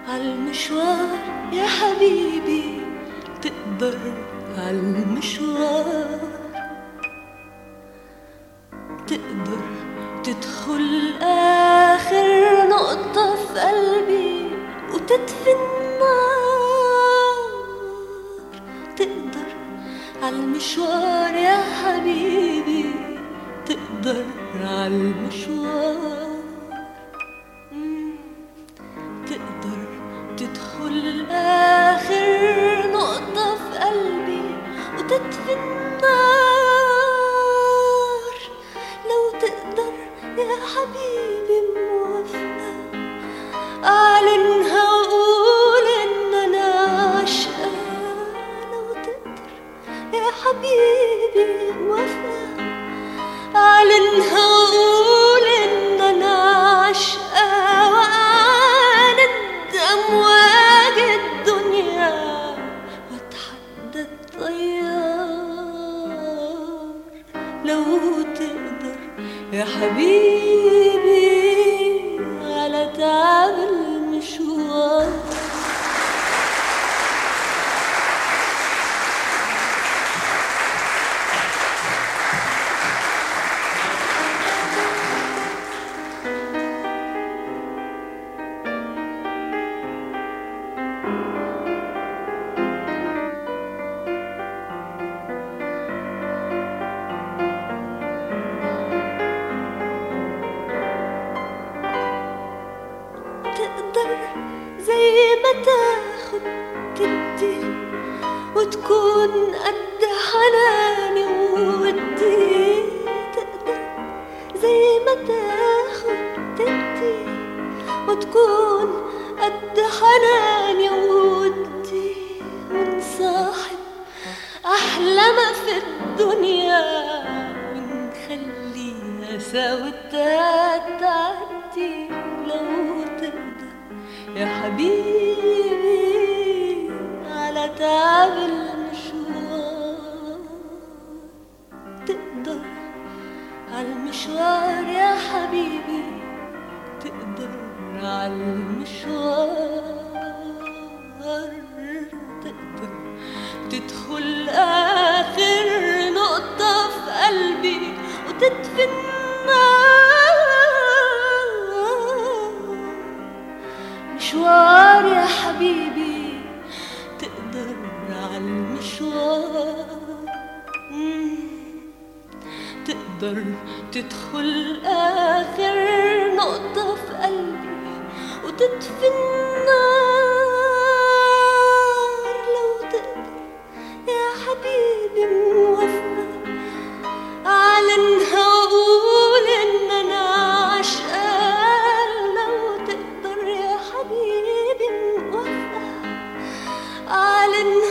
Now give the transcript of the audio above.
عالمشوار يا حبيبي تقدر عالمشوار تقدر تدخل آخر نقطة في قلبي وتطفي النار تقدر عالمشوار يا حبيبي تقدر عالمشوار مم. تقدر تدخل آخر نقطة في قلبي وتطفي النار لو تقدر يا حبيبي موافقة أعلنها وأقول إن أنا عاشقة لو تقدر يا حبيبي موافقة أعلنها وأقول إن أنا عاشقة وأعاند أمواج الدنيا وأتحدى الطيار لو تقدر يا حبيبي على تعب المشوار تقدر زي ما تاخد تدي وتكون قد حناني وودي تقدر زي ما تاخد تدي وتكون قد حناني وودي ونصاحب أحلى ما في الدنيا ونخليها ساوتها تعدي لو تقدر يا حبيبي على تعب المشوار تقدر عالمشوار يا حبيبي تقدر عالمشوار تقدر تدخل آخر نقطة في قلبي وتطفي النار مشوار يا حبيبي تقدر عالمشوار مم. تقدر تدخل آخر نقطة في قلبي وتطفي النار لو تقدر يا حبيبي موافقة أعلنها وأقول إن أنا عاشقة لو تقدر يا حبيبي موافقة أعلنها